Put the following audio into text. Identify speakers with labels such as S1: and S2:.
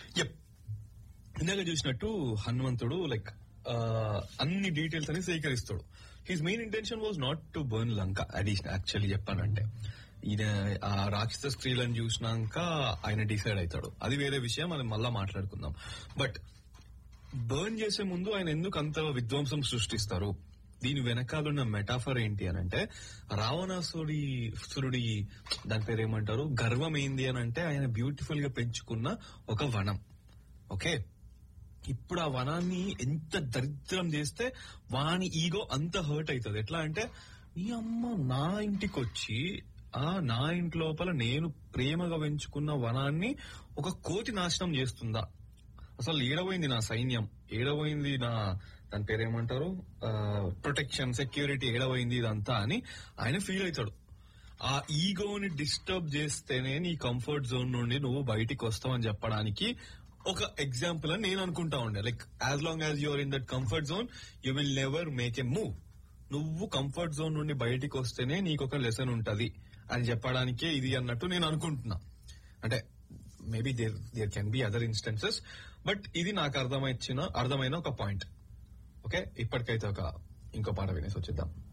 S1: yup ఇందాక చూసినట్టు హనుమంతుడు లైక్ అన్ని డీటెయిల్స్ అని సేకరిస్తాడు his main intention was not to burn Lanka addition actually చెప్పానంటే ఈయన ఆ రాక్షస స్త్రీలను చూసినాక ఆయన డిసైడ్ అవుతాడు అది వేరే విషయం అది మళ్ళా మాట్లాడుకుందాం బట్ బర్న్ చేసే ముందు ఆయన ఎందుకు అంత విధ్వంసం సృష్టిస్తారు దీని వెనకాలన్న మెటాఫర్ ఏంటి అని అంటే రావణాసుడి సురుడి దాని పేరు ఏమంటారు గర్వం ఏంది అని అంటే ఆయన బ్యూటిఫుల్ గా పెంచుకున్న ఒక వనం ఓకే ఇప్పుడు ఆ వనాన్ని ఎంత దరిద్రం చేస్తే వాని ఈగో అంత హర్ట్ అవుతుంది ఎట్లా అంటే నీ అమ్మ నా ఇంటికి వచ్చి ఆ నా ఇంటి లోపల నేను ప్రేమగా పెంచుకున్న వనాన్ని ఒక కోటి నాశనం చేస్తుందా అసలు ఏడవైంది నా సైన్యం ఏడవైంది నా దాని పేరేమంటారు ప్రొటెక్షన్ సెక్యూరిటీ ఏడవైంది ఇదంతా అని ఆయన ఫీల్ అవుతాడు ఆ ఈగోని డిస్టర్బ్ చేస్తేనే నీ కంఫర్ట్ జోన్ నుండి నువ్వు బయటికి వస్తావని చెప్పడానికి ఒక ఎగ్జాంపుల్ అని నేను అనుకుంటా ఉండే like as long as you're in that comfort zone you will never make a move నువ్వు కంఫర్ట్ జోన్ నుండి బయటికి వస్తేనే నీకు ఒక లెసన్ ఉంటది అని చెప్పడానికే ఇది అన్నట్టు నేను అనుకుంటున్నా అంటే maybe there there can be other instances but ఇది నాకు అర్థమైచ్చిన అర్థమైన ఒక పాయింట్ ఓకే ఇప్పటికైతే ఒక ఇంకో పాట వినేసి వచ్చేద్దాం